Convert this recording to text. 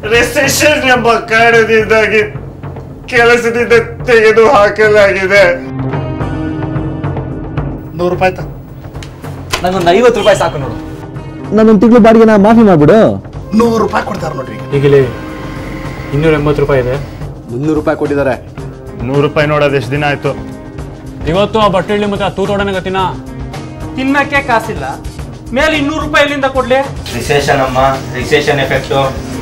recession ಎಂಬ ಕಾರಣದಿಂದಾಗಿ ಕೆಲಸದಿಂದ ತೆಗೆದು ಹಾಕಲಾಗಿದೆ ನೂರು ರೂಪಾಯಿ ತ ನಂಗೊಂದು ಐವತ್ತು ರೂಪಾಯಿ ಸಾಕು ನೋಡು ನಾನೊಂದು ತಿಂಗಳು ಬಾಡಿಗೆನ ಮಾಫಿ ಮಾಡ್ಬಿಡು ನೂರು ರೂಪಾಯಿ ಕೊಡ್ತಾರೆ ನೋಡ್ರಿ ಈಗ ಈಗಲೇ ಇನ್ನೂರ ಎಂಬತ್ತು ರೂಪಾಯಿ ಇದೆ ಮುನ್ನೂರು ರೂಪಾಯಿ ಕೊಟ್ಟಿದ್ದಾರೆ ನೂರು ರೂಪಾಯಿ ನೋಡೋದು ಎಷ್ಟು ದಿನ ಆಯ್ತು ಇವತ್ತು ಆ ಬಟ್ಟೆ ಮತ್ತೆ ಆ ತೂತೋಡನಗತ್ತಿನ ತಿನ್ನಕ್ಕೆ ಕಾಸಿಲ್ಲ ಮೇಲೆ ಇನ್ನೂರು ರೂಪಾಯಿ ಎಲ್ಲಿಂದ ಕೊಡ್ಲಿ ರಿಸೆಷನ್ ಅಮ್ಮ ರಿಸೆಷನ್ ಎಫೆಕ್ಟು